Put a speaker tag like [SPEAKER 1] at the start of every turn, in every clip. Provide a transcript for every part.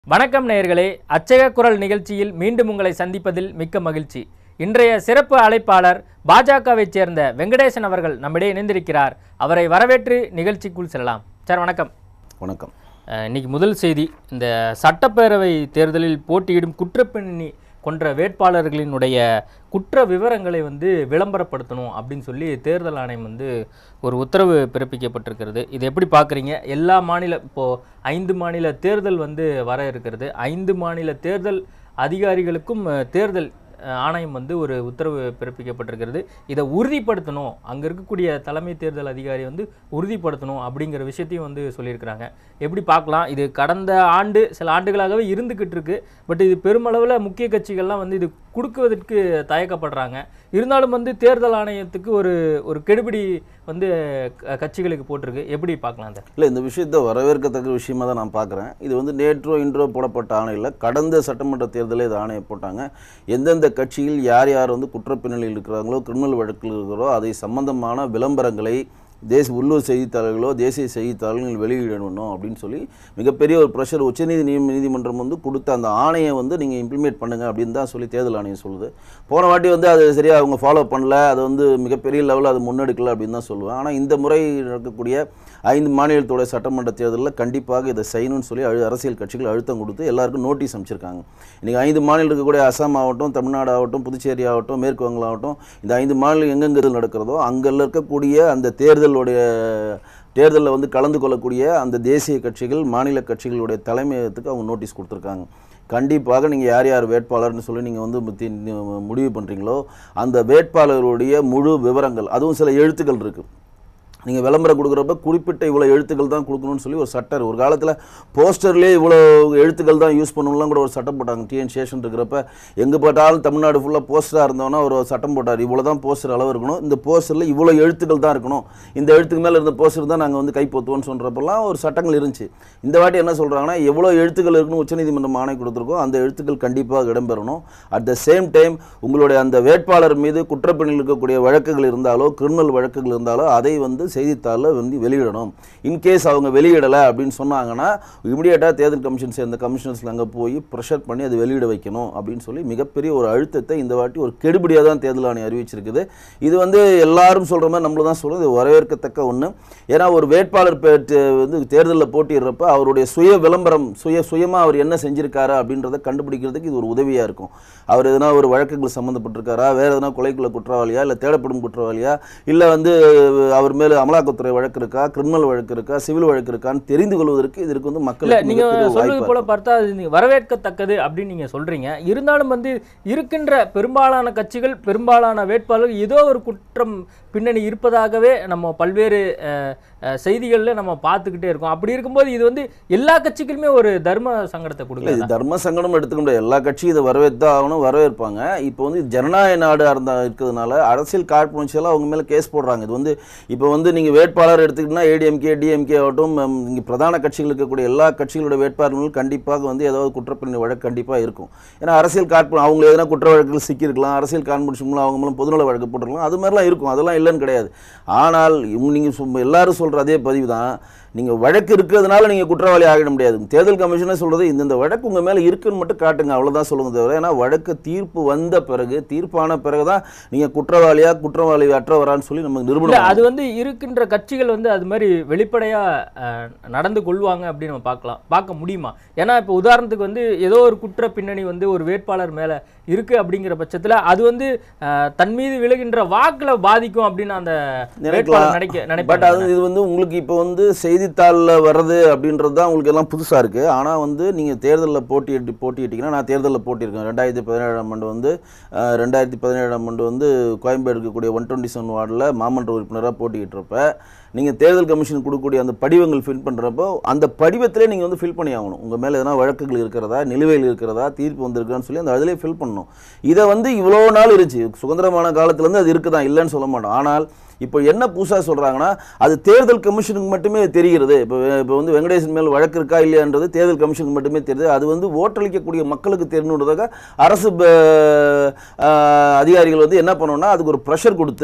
[SPEAKER 1] வணக்கம் நேயர்களே அச்சக குரல் நிகழ்ச்சியில் மீண்டும் உங்களை சந்திப்பதில் மிக்க மகிழ்ச்சி இன்றைய சிறப்பு அழைப்பாளர் பாஜகவைச் சேர்ந்த வெங்கடேசன் அவர்கள் நம்மிடையே இணைந்திருக்கிறார் அவரை வரவேற்று நிகழ்ச்சிக்குள் செல்லலாம் சார் வணக்கம்
[SPEAKER 2] வணக்கம்
[SPEAKER 1] அஹ், இன்னைக்கு முதல் செய்தி இந்த சட்டப்பேரவை தேர்தலில் போட்டியிடும் குற்றப்பின்னணி கொன்ற வேட்பாளர்களினுடைய குற்ற விவரங்களை வந்து விளம்பரப்படுத்தணும் அப்படின்னு சொல்லி தேர்தல் ஆணையம் வந்து ஒரு உத்தரவு பிறப்பிக்கப்பட்டிருக்கிறது இது எப்படி பார்க்குறீங்க எல்லா மாநில இப்போது ஐந்து மாநில தேர்தல் வந்து வர இருக்கிறது ஐந்து மாநில தேர்தல் அதிகாரிகளுக்கும் அஹ், தேர்தல் அஹ், ஆணையம் வந்து ஒரு உத்தரவு பிறப்பிக்கப்பட்டிருக்கிறது இதை உறுதிப்படுத்தணும் அங்கே இருக்கக்கூடிய தலைமை தேர்தல் அதிகாரி வந்து உறுதிப்படுத்தணும் அப்படிங்கிற விஷயத்தையும் வந்து சொல்லியிருக்கிறாங்க எப்படி பார்க்கலாம் இது கடந்த ஆண்டு சில ஆண்டுகளாகவே இருந்துக்கிட்டு இருக்கு பட் இது பெருமளவில் முக்கிய கட்சிகள்லாம் வந்து இது கொடுக்குவதற்கு தயக்கப்படுறாங்க இருந்தாலும் வந்து தேர்தல் ஆணையத்துக்கு ஒரு ஒரு கெடுபிடி வந்து க- கட்சிகளுக்கு போட்டிருக்கு எப்படி பார்க்கலாம் அதை
[SPEAKER 2] இல்லை இந்த விஷயத்தை வரவேற்கத்தக்க விஷயமா தான் நான் பார்க்குறேன் இது வந்து நேற்றோ இன்றோ போடப்பட்ட ஆணையில் கடந்த சட்டமன்ற தேர்தலில் இது ஆணையை போட்டாங்க எந்தெந்த கட்சியில் யார் யார் வந்து குற்றப்பின்னணியில் இருக்கிறாங்களோ கிரிமினல் வழக்கில் இருக்கிறோ அதை சம்பந்தமான விளம்பரங்களை தேச உள்ளூர் செய்தித்தாளர்களோ தேசிய செய்தித்தாளர்கள் வெளியிடணும் அப்படின்னு சொல்லி மிகப்பெரிய ஒரு ப்ரெஷர் உச்சநீதி நீ- நீதிமன்றம் வந்து கொடுத்த அந்த ஆணையை வந்து நீங்கள் இம்ப்ளிமெண்ட் பண்ணுங்க அப்படின்னு தான் சொல்லி தேர்தல் ஆணையம் சொல்லுது போன வாட்டி வந்து அது சரியாக அவங்க ஃபாலோ பண்ணல அது வந்து மிகப்பெரிய லெவலில் அது முன்னெடுக்கல அப்படின்னு தான் சொல்லுவேன் ஆனால் இந்த முறை நடக்கக்கூடிய ஐந்து மாநிலத்தோட சட்டமன்ற தேர்தலில் கண்டிப்பாக இதை செய்யணும்னு சொல்லி அழு அரசியல் கட்சிகள் அழுத்தம் கொடுத்து எல்லாருக்கும் நோட்டீஸ் அமைச்சிருக்காங்க இன்றைக்கி ஐந்து மாநிலம் இருக்கக்கூடிய அசாம் ஆகட்டும் தமிழ்நாடு ஆகட்டும் புதுச்சேரி ஆகட்டும் மேற்கு வங்கம் ஆகட்டும் இந்த ஐந்து மாநிலம் எங்கெங்க நடக்கிறதோ அங்கே இருக்கக்கூடிய அந்த தேர்தலுடைய தேர்தலில் வந்து கலந்து கொள்ளக்கூடிய அந்த தேசிய கட்சிகள் மாநில கட்சிகளுடைய தலைமையகத்துக்கு அவங்க நோட்டீஸ் கொடுத்துருக்காங்க கண்டிப்பாக நீங்கள் யார் யார் வேட்பாளர்னு சொல்லி நீங்கள் வந்து முத்தி- முடிவு பண்ணுறீங்களோ அந்த வேட்பாளர்களுடைய முழு விவரங்கள் அதுவும் சில எழுத்துக்கள் இருக்குது நீங்கள் விளம்பரம் கொடுக்குறப்ப குறிப்பிட்ட இவ்வளோ எழுத்துக்கள் தான் கொடுக்கணும்னு சொல்லி ஒரு சட்டம் ஒரு காலத்தில் போஸ்டர்லேயே இவ்வளோ எழுத்துக்கள் தான் யூஸ் பண்ணணும்லாம் கூட ஒரு சட்டம் போட்டாங்க டிஎன் ஸ்டேஷன் இருக்கிறப்ப எங்கே பார்த்தாலும் தமிழ்நாடு ஃபுல்லாக போஸ்டராக இருந்தோன்னா ஒரு சட்டம் போட்டார் இவ்வளோ தான் போஸ்டர் அளவு இருக்கணும் இந்த போஸ்டரில் இவ்வளோ எழுத்துக்கள் தான் இருக்கணும் இந்த எழுத்துக்கு மேலே இருந்த போஸ்டர் தான் நாங்கள் வந்து கைப்பற்றுவோம்னு சொல்கிறப்பெல்லாம் ஒரு சட்டங்கள் இருந்துச்சு இந்த வாட்டி என்ன சொல்கிறாங்கன்னா எவ்வளோ எழுத்துக்கள் இருக்குன்னு உச்சநீதிமன்றம் ஆணை கொடுத்துருக்கோம் அந்த எழுத்துக்கள் கண்டிப்பாக இடம்பெறணும் அட் த சேம் டைம் உங்களுடைய அந்த வேட்பாளர் மீது குற்றப்பணியில் இருக்கக்கூடிய வழக்குகள் இருந்தாலோ கிரிமினல் வழக்குகள் இருந்தாலோ அதை வந்து செய்தித்தாளில் வந்து வெளியிடணும் இன்கேஸ் அவங்க வெளியிடலை அப்படின்னு சொன்னாங்கன்னா இமிடியேட்டாக தேர்தல் கமிஷன் சேர்ந்த கமிஷனர்ஸில் அங்கே போய் ப்ரெஷர் பண்ணி அதை வெளியிட வைக்கணும் அப்படின்னு சொல்லி மிகப்பெரிய ஒரு அழுத்தத்தை இந்த வாட்டி ஒரு கெடுபிடியாக தான் தேர்தல் ஆணையம் அறிவிச்சிருக்குது இது வந்து எல்லாரும் சொல்கிற மாதிரி நம்மள தான் சொல்லுவோம் இது வரவேற்கத்தக்க ஒன்று ஏன்னா ஒரு வேட்பாளர் பே- தே- வந்து தேர்தலில் போட்டிடுறப்ப அவருடைய சுய விளம்பரம் சுய சுயமாக அவர் என்ன செஞ்சிருக்காரு அப்படின்றத கண்டுபிடிக்கிறதுக்கு இது ஒரு உதவியாக இருக்கும் அவர் எதனா ஒரு வழக்குகள் சம்மந்தப்பட்டிருக்காரா வேறு எதனா கொலைக்குள்ள குற்றவாளியா இல்லை தேடப்படும் குற்றவாளியா இல்லை வந்து அவர் மேலே அமலாக்கத்துறை வழக்கு இருக்கா கிரிமினல் வழக்கு இருக்கா சிவில் வழக்கு இருக்கான்னு தெரிந்து கொள்வதற்கு இதற்கு வந்து
[SPEAKER 1] இல்ல
[SPEAKER 2] மக்களுக்கு
[SPEAKER 1] நீங்க சொல்றது போல பார்த்தா அது நீங்க வரவேற்கத்தக்கது அப்படின்னு நீங்க சொல்றீங்க இருந்தாலும் வந்து இருக்கின்ற பெரும்பாலான கட்சிகள் பெரும்பாலான வேட்பாளர்கள் ஏதோ ஒரு குற்றம் பின்னணி இருப்பதாகவே நம்ம பல்வேறு அஹ், அஹ், செய்திகள்ல நம்ம பார்த்துக்கிட்டே இருக்கோம் அப்படி இருக்கும்போது இது வந்து எல்லா கட்சிகளுமே ஒரு தர்ம சங்கடத்தை
[SPEAKER 2] இல்லை
[SPEAKER 1] கொடுக்குது
[SPEAKER 2] இது தர்ம சங்கடம் எடுத்துக்க முடியாது எல்லா கட்சியும் இதை வரவேற்தான் ஆகணும் வரவேற்பாங்க இப்போ வந்து ஜனநாயக நாடாக இருந்தா இருக்கிறதுனால அரசியல் காழ்ப்புணர்ச்சியெல்லாம் அவங்க மேலே கேஸ் போடுறாங்க இது வந்து இப்போ வந்து நீங்கள் வேட்பாளர் எடுத்துக்கிட்டீங்கன்னா ஏடிஎம்கே டிஎம்கே ஆகட்டும் இங்கே பிரதான கட்சிகள் இருக்கக்கூடிய எல்லா கட்சிகளோட வேட்பாளர்களும் கண்டிப்பாக வந்து ஏதாவது குற்றப்பின்னணி வழக்கு கண்டிப்பாக இருக்கும் ஏன்னா அரசியல் காழ்ப்பு அவங்க எதனா குற்ற வழக்குகள் சிக்கியிருக்கலாம் அரசியல் காழ்ப்புணர்ச்சி மூலம் அவங்க மூலம் பொதுநல வழக்கு போட்டிருக்கலாம் அது மாதிரிலாம் இருக்கும் அதெல்லாம் இல்லைன்னு கிடையாது ஆனால் இவங்க நீங்கள் எல்லாரும் சொல்கிற அதே பதிவு தான் நீங்கள் வழக்கு இருக்கிறதுனால நீங்கள் குற்றவாளி ஆகிட முடியாது தேர்தல் கமிஷனே சொல்கிறது இந்தந்த வழக்கு உங்கள் மேலே இருக்குன்னு மட்டும் காட்டுங்க அவ்வளோதான் சொல்லுங்க தவிர ஏன்னா வழக்கு தீர்ப்பு வந்த பிறகு தீர்ப்பான பிறகு தான் நீங்கள் குற்றவாளியா குற்றவாளி அற்றவரான்னு சொல்லி நமக்கு
[SPEAKER 1] இல்ல
[SPEAKER 2] நிரூபணம்
[SPEAKER 1] அது வந்து இருக்கின்ற கட்சிகள் வந்து அது மாதிரி வெளிப்படையா அஹ், நடந்து கொள்வாங்க அப்படின்னு நம்ம பார்க்கலாம் பார்க்க முடியுமா ஏன்னா இப்போ உதாரணத்துக்கு வந்து ஏதோ ஒரு குற்ற பின்னணி வந்து ஒரு வேட்பாளர் மேல இருக்கு அப்படிங்கிற பட்சத்துல அது வந்து அஹ், தன் மீது விழுகின்ற வாக்குல பாதிக்கும் அப்படின்னு அந்த வேட்பாளர் நினைக்க
[SPEAKER 2] பட்
[SPEAKER 1] நினைப்பாங்க
[SPEAKER 2] அது இது வந்து உங்களுக்கு இப்போ வந்து செய்தித்தாளில் வர்றது அப்படின்றது தான் உங்களுக்கு எல்லாம் புதுசாக இருக்குது ஆனால் வந்து நீங்கள் தேர்தலில் போட்டியிட்டு போட்டியிட்டீங்கன்னா நான் தேர்தலில் போட்டியிருக்கேன் ரெண்டாயிரத்தி பதினேழாம் ஆண்டு வந்து அஹ், ரெண்டாயிரத்தி பதினேழாம் ஆண்டு வந்து கோயம்பேடு இருக்கக்கூடிய ஒன் டுவெண்ட்டி செவன் வார்டில் மாமன்ற உறுப்பினராக போட்டியிட்டப்ப நீங்கள் தேர்தல் கமிஷன் கொடுக்கக்கூடிய அந்த படிவங்கள் ஃபில் பண்ணுறப்போ அந்த படிவத்திலே நீங்கள் வந்து ஃபில் பண்ணி ஆகணும் உங்கள் மேலே எதனா வழக்குகள் இருக்கிறதா நிலுவையில் இருக்கிறதா தீர்ப்பு வந்திருக்கான்னு சொல்லி அந்த அதிலே ஃபில் பண்ணணும் இதை வந்து இவ்வளோ நாள் இருந்துச்சு சுதந்திரமான காலத்துலேருந்து அது இருக்குதான் இல்லைன்னு சொல்ல மாட்டோம் ஆனால் இப்போ என்ன புதுசாக சொல்கிறாங்கன்னா அது தேர்தல் கமிஷனுக்கு மட்டுமே தெரிகிறது இப்போ இப்போ வந்து வெங்கடேசன் மேல் வழக்கு இருக்கா இல்லையான்றது தேர்தல் கமிஷனுக்கு மட்டுமே தெரியுது அது வந்து ஓட்டளிக்கக்கூடிய மக்களுக்கு தெரியணுன்றதாக அரசு ப- ஆஹ் அதிகாரிகள் வந்து என்ன பண்ணணும்னா அதுக்கு ஒரு ப்ரெஷர் கொடுத்து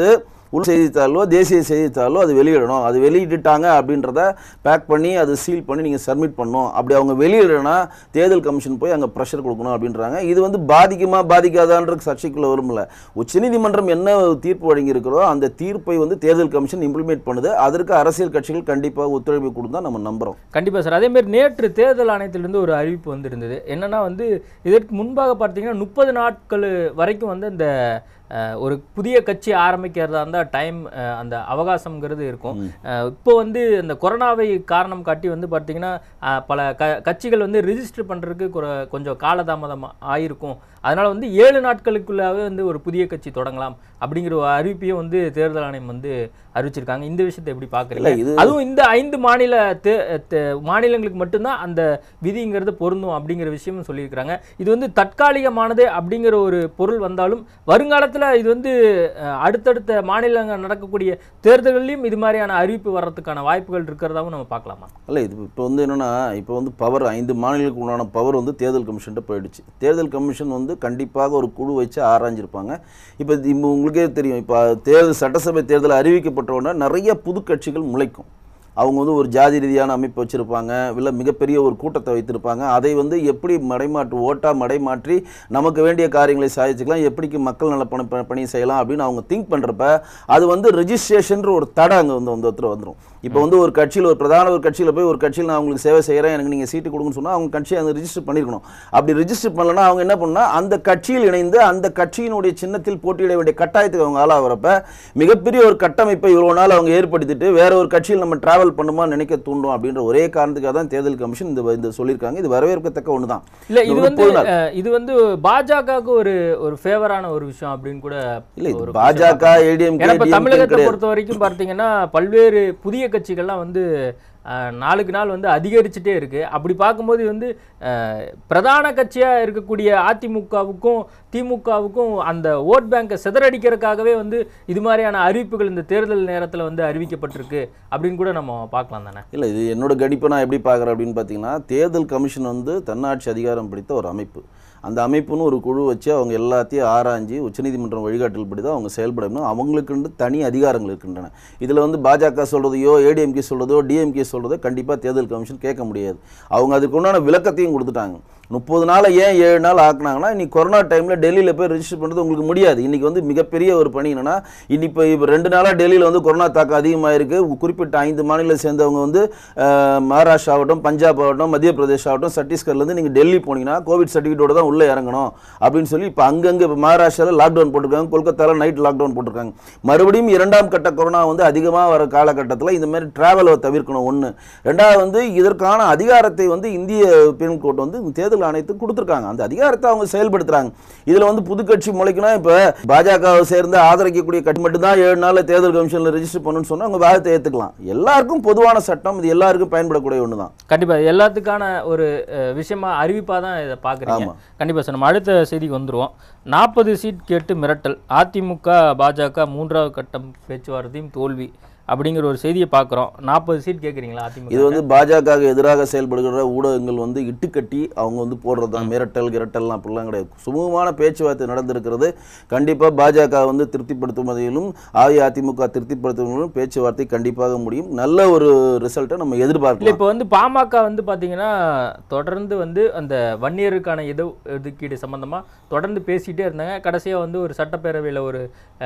[SPEAKER 2] உள் செய்தித்தாளோ தேசிய செய்தித்தாளோ அது வெளியிடணும் அது வெளியிட்டுட்டாங்க அப்படின்றத பேக் பண்ணி அது சீல் பண்ணி நீங்கள் சப்மிட் பண்ணணும் அப்படி அவங்க வெளியிடனா தேர்தல் கமிஷன் போய் அங்கே ப்ரெஷர் கொடுக்கணும் அப்படின்றாங்க இது வந்து பாதிக்குமா பாதிக்காதான்ற சர்ச்சைக்குள்ள வரும்ல உச்சநீதிமன்றம் என்ன தீர்ப்பு வழங்கியிருக்கிறோ அந்த தீர்ப்பை வந்து தேர்தல் கமிஷன் இம்ப்ளிமெண்ட் பண்ணுது அதற்கு அரசியல் கட்சிகள் கண்டிப்பாக ஒத்துழைப்பு கொடுத்தா நம்ம நம்புகிறோம்
[SPEAKER 1] கண்டிப்பாக சார் அதேமாரி நேற்று தேர்தல் ஆணையத்திலிருந்து ஒரு அறிவிப்பு வந்திருந்தது என்னன்னா வந்து இதற்கு முன்பாக பார்த்தீங்கன்னா முப்பது நாட்கள் வரைக்கும் வந்து இந்த அஹ், ஒரு புதிய கட்சி ஆரம்பிக்கிறதா இருந்தால் டைம் அந்த அவகாசம்ங்கிறது இருக்கும் அஹ், இப்போ வந்து இந்த கொரோனாவை காரணம் காட்டி வந்து பார்த்தீங்கன்னா அஹ், பல க கட்சிகள் வந்து ரிஜிஸ்டர் பண்ணுறதுக்கு கொஞ்சம் காலதாமதம் ஆயிருக்கும் அதனால வந்து ஏழு நாட்களுக்குள்ளாவே வந்து ஒரு புதிய கட்சி தொடங்கலாம் அப்படிங்கிற ஒரு அறிவிப்பையும் வந்து தேர்தல் ஆணையம் வந்து அறிவிச்சிருக்காங்க இந்த விஷயத்தை எப்படி பார்க்குறீங்க
[SPEAKER 2] இல்லை இது
[SPEAKER 1] அதுவும் இந்த ஐந்து மாநில தே- தே- மாநிலங்களுக்கு மட்டும்தான் அந்த விதிங்கிறது பொருந்தும் அப்படிங்கிற விஷயமும் சொல்லியிருக்கிறாங்க இது வந்து தற்காலிகமானது அப்படிங்கிற ஒரு பொருள் வந்தாலும் வருங்காலத்தில் இது வந்து அஹ், அடுத்தடுத்த மாநிலங்கள் நடக்கக்கூடிய தேர்தல்கள்லையும் இது மாதிரியான அறிவிப்பு வர்றதுக்கான வாய்ப்புகள் இருக்கிறதாவும் நம்ம பார்க்கலாமா
[SPEAKER 2] இல்லை இது இப்போ வந்து என்னென்னா இப்போ வந்து பவர் ஐந்து மாநிலங்களுக்கு உண்டான பவர் வந்து தேர்தல் கமிஷன்ட்ட போயிடுச்சு தேர்தல் கமிஷன் வந்து கண்டிப்பாக ஒரு குழு வச்சு ஆராய்ஞ்சிருப்பாங்க இப்போ இது இப்போ உங்களுக்கே தெரியும் இப்போ தேர்தல் சட்டசபை தேர்தல் அறிவிக்கப்பட்ட உடனே நிறைய புது கட்சிகள் முளைக்கும் அவங்க வந்து ஒரு ஜாதி ரீதியான அமைப்பு வச்சுருப்பாங்க இல்லை மிகப்பெரிய ஒரு கூட்டத்தை வைத்திருப்பாங்க அதை வந்து எப்படி மடைமாற்று ஓட்டா மடைமாற்றி நமக்கு வேண்டிய காரியங்களை சாதிச்சுக்கலாம் எப்படிக்கு மக்கள் நல பணி ப- பணி செய்யலாம் அப்படின்னு அவங்க திங்க் பண்ணுறப்ப அது வந்து ரெஜிஸ்ட்ரேஷன்ற ஒரு தடை அங்கே வந்து வந்து ஒருத்தர் வந்துடும் இப்போ வந்து ஒரு கட்சியில் ஒரு பிரதான ஒரு கட்சியில் போய் ஒரு கட்சியில் நான் உங்களுக்கு சேவை செய்கிறேன் எனக்கு நீங்கள் சீட்டு கொடுங்கன்னு சொன்னால் அவங்க கட்சியை அந்த ரிஜிஸ்டர் பண்ணியிருக்கணும் அப்படி ரிஜிஸ்டர் பண்ணலன்னா அவங்க என்ன பண்ணா அந்த கட்சியில் இணைந்து அந்த கட்சியினுடைய சின்னத்தில் போட்டியிட வேண்டிய கட்டாயத்துக்கு அவங்க ஆளாகிறப்ப மிகப்பெரிய ஒரு கட்டமைப்பை இவ்வளோ நாள் அவங்க ஏற்படுத்திட்டு வேற ஒரு கட்சியில் நம்ம டிராவல் பண்ணுமா நினைக்க தூண்டும் அப்படின்ற ஒரே காரணத்துக்காக தான் தேர்தல் கமிஷன் இந்த இந்த சொல்லியிருக்காங்க இது வரவேற்கத்தக்க ஒன்று தான்
[SPEAKER 1] இல்ல இது
[SPEAKER 2] ஒரு
[SPEAKER 1] வந்து
[SPEAKER 2] முப்பது நாள்.
[SPEAKER 1] அஹ், இது வந்து பாஜகவுக்கு ஒரு ஒரு ஃபேவரான ஒரு விஷயம் அப்படின்னு கூட
[SPEAKER 2] இல்லை இது
[SPEAKER 1] ஒரு
[SPEAKER 2] பாஜக
[SPEAKER 1] ஏன்னா
[SPEAKER 2] ஏடிஎம்கே
[SPEAKER 1] இப்ப தமிழகத்தை
[SPEAKER 2] கிடையாது
[SPEAKER 1] பொறுத்த வரைக்கும் பார்த்தீங்கன்னா பல்வேறு புதிய கட்சிகள்லாம் வந்து அஹ், நாளுக்கு நாள் வந்து அதிகரிச்சுட்டே இருக்கு அப்படி பார்க்கும்போது வந்து அஹ், பிரதான கட்சியா இருக்கக்கூடிய அதிமுகவுக்கும் திமுகவுக்கும் அந்த ஓட் பேங்கை சிதறடிக்கிறதுக்காகவே வந்து இது மாதிரியான அறிவிப்புகள் இந்த தேர்தல் நேரத்துல வந்து அறிவிக்கப்பட்டிருக்கு அப்படின்னு கூட நம்ம பார்க்கலாம் தானே
[SPEAKER 2] இல்லை இது என்னோட கணிப்பை நான் எப்படி பார்க்குறேன் அப்படின்னு பார்த்தீங்கன்னா தேர்தல் கமிஷன் வந்து தன்னாட்சி அதிகாரம் பிடித்த ஒரு அமைப்பு அந்த அமைப்புன்னு ஒரு குழு வச்சு அவங்க எல்லாத்தையும் ஆராய்ஞ்சு உச்சநீதிமன்றம் வழிகாட்டல் படி தான் அவங்க செயல்படணும் அவங்களுக்குண்டு தனி அதிகாரங்கள் இருக்கின்றன இதில் வந்து பாஜக சொல்கிறதையோ ஏடிஎம்கே சொல்கிறதோ டிஎம்கே சொல்கிறதோ கண்டிப்பாக தேர்தல் கமிஷன் கேட்க முடியாது அவங்க அதுக்கு உண்டான விளக்கத்தையும் கொடுத்துட்டாங்க முப்பது நாளை ஏன் ஏழு நாள் ஆக்குனாங்கன்னா இன்னைக்கு கொரோனா டைமில் டெல்லியில் போய் ரெஜிஸ்டர் பண்ணுறது உங்களுக்கு முடியாது இன்றைக்கி வந்து மிகப்பெரிய ஒரு பணி என்னன்னா இன்னி இப்போ இப்போ ரெண்டு நாளாக டெல்லியில் வந்து கொரோனா தாக்கம் அதிகமாக இருக்குது குறிப்பிட்ட ஐந்து மாநிலத்தை சேர்ந்தவங்க வந்து அஹ், மகாராஷ்டிரா ஆகட்டும் பஞ்சாப் ஆகட்டும் மத்திய பிரதேஷ் ஆகட்டும் சத்தீஸ்கர்லேருந்து நீங்கள் டெல்லி போனீங்கன்னா கோவிட் சர்டிஃபிகேட்டோட தான் உள்ளே இறங்கணும் அப்படின்னு சொல்லி இப்போ அங்கங்கே இப்போ மகாராஷ்டிராவில் லாக்டவுன் போட்டிருக்காங்க கொல்கத்தாவில் நைட் லாக்டவுன் போட்டிருக்காங்க மறுபடியும் இரண்டாம் கட்ட கொரோனா வந்து அதிகமாக வர காலகட்டத்தில் இந்த மாதிரி டிராவலை தவிர்க்கணும் ஒன்று ரெண்டாவது வந்து இதற்கான அதிகாரத்தை வந்து இந்திய பெண் கோர்ட் வந்து தேர்தல் ஆணையத்துக்கு கொடுத்துருக்காங்க அந்த அதிகாரத்தை அவங்க செயல்படுத்துறாங்க இதில் வந்து புது கட்சி முளைக்கணும் இப்போ பாஜகவை சேர்ந்து ஆதரிக்கக்கூடிய கட்சி மட்டும்தான் ஏழு நாளில் தேர்தல் கமிஷனில் ரெஜிஸ்டர் பண்ணணும்னு சொன்னால் அவங்க வாதத்தை ஏற்றுக்கலாம் எல்லாருக்கும் பொதுவான சட்டம் இது எல்லாருக்கும் பயன்படக்கூடிய ஒன்று தான்
[SPEAKER 1] கண்டிப்பா இது எல்லாத்துக்கான ஒரு அஹ், விஷயமா அறிவிப்பா தான் இதை பார்க்குறீங்க
[SPEAKER 2] ஆமா.
[SPEAKER 1] கண்டிப்பா சார் நம்ம அடுத்த செய்திக்கு வந்துருவோம் நாற்பது சீட் கேட்டு மிரட்டல் அதிமுக பாஜக மூன்றாவது கட்டம் பேச்சுவார்த்தையும் தோல்வி அப்படிங்கிற ஒரு செய்தியை பார்க்குறோம் நாற்பது சீட் கேட்குறீங்களா
[SPEAKER 2] இது
[SPEAKER 1] அதிமுக
[SPEAKER 2] வந்து பாஜகவுக்கு எதிராக செயல்படுகிற ஊடகங்கள் வந்து இட்டுக்கட்டி அவங்க வந்து போடுறது தான் மிரட்டல் கிரட்டல்லாம் அப்படிலாம் கிடையாது சுமூகமான பேச்சுவார்த்தை நடந்திருக்கிறது கண்டிப்பாக பாஜக வந்து திருப்திப்படுத்தும் வகையிலும் அஇஅதிமுக திருப்திப்படுத்தும் வகையிலும் பேச்சுவார்த்தை கண்டிப்பாக முடியும் நல்ல ஒரு ரிசல்ட்டை நம்ம
[SPEAKER 1] இல்லை
[SPEAKER 2] எதிர்பார்க்கலாம்
[SPEAKER 1] இப்போ வந்து பாமக வந்து பார்த்தீங்கன்னா தொடர்ந்து வந்து அந்த வன்னியருக்கான இட ஒதுக்கீடு சம்பந்தமா தொடர்ந்து பேசிட்டே இருந்தாங்க கடைசியாக வந்து ஒரு சட்டப்பேரவையில் ஒரு